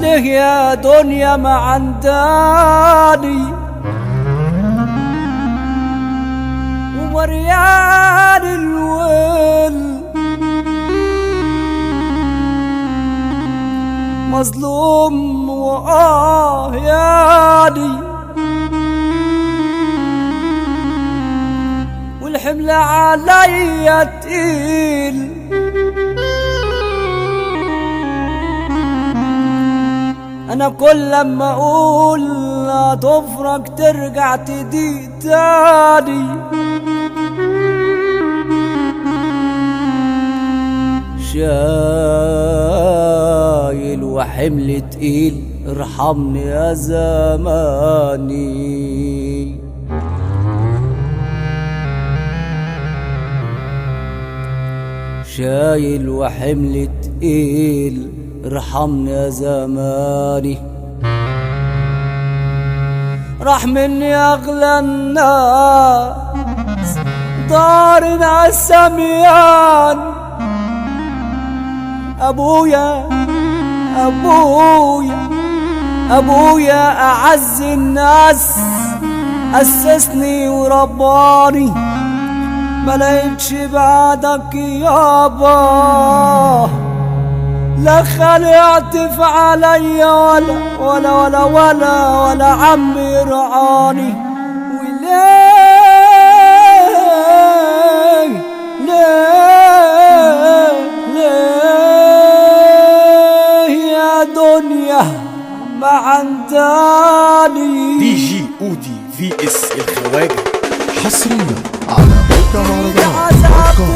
ليه يا دنيا ما عنداني ومريان الول مظلوم وآه ياني والحمل عليا تقيل انا كل لما اقول لا تفرج ترجع تضيق تاني شايل وحمل تقيل ارحمني يا زماني شايل وحمل تقيل ارحمني يا زماني راح مني اغلى الناس دارنا السميان ابويا ابويا ابويا اعز الناس اسسني ورباني ما لقيتش بعدك يابا لا خلعت في عليا ولا ولا ولا ولا ولا عمي رعاني وليه ليه ليه يا دنيا ما عنداني دي جي اودي في اس الخواجه حصريا على موقع مهرجانات دوت كوم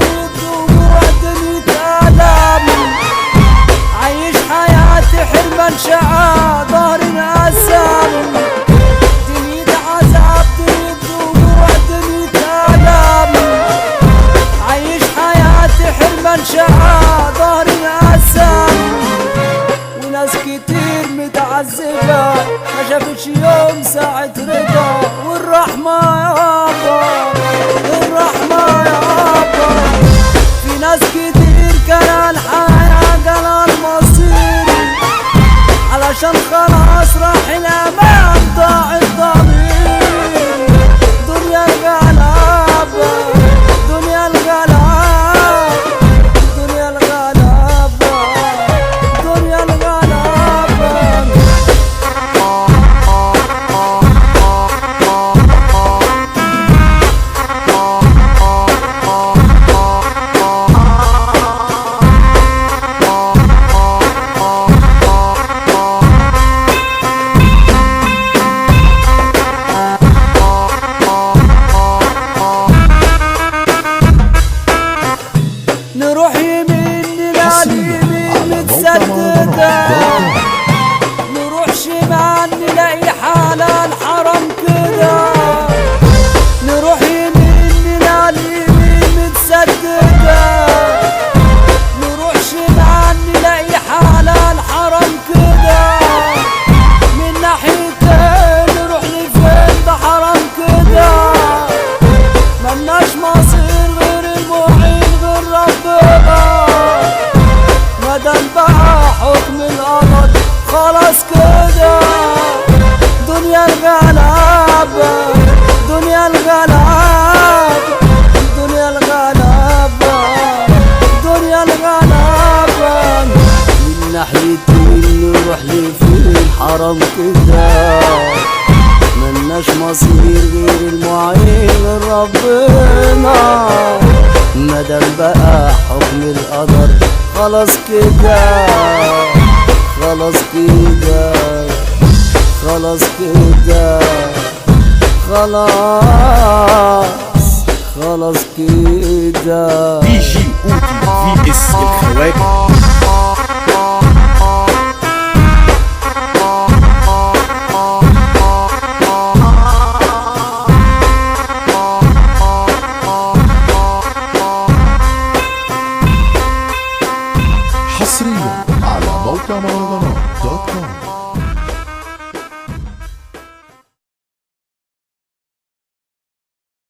عايش حياتي حلما شقا ظهر انقسم دنيتي عذاب دنيتي دموع دنيتي ألم عايش حياتي حلما شقا ظهر انقسم وناس كتير متعذبة ما شافتش يوم ساعة رضا والرحمة يابا الرحمة يابا في ناس كتير كان الحياة كان المصير علشان خلاص راح الأمان ضاع الضمير دنيا الغلابة دنيا الغلابة دنيا الغلابة دنيا الغلابة نروح يمين نلاقي حصريا يمين على موقع متسددة مهرجانات دوت كوم نروح شمال نلاقي حلال حرام كده نروح يمين نلاقي يمين متسددة نروح شمال نلاقي حلال حرام كده من ناحيتين نروح لفين ده حرام كده ملناش مصير غير المعين غير ربنا مادام بقى حكم القمر خلاص كده دنيا الغلابة دنيا الغلابة دنيا الغلابة دنيا الغلابة من ناحيتين نروح لفين حرام كده ملناش مصير غير المعين غير ربنا مادام بقى حكم القدر خلاص كده خلاص كده خلاص كده خلاص خلاص كده دي جي اودي في اس الخواجه حصريا على موقع مهرجانات دوت كوم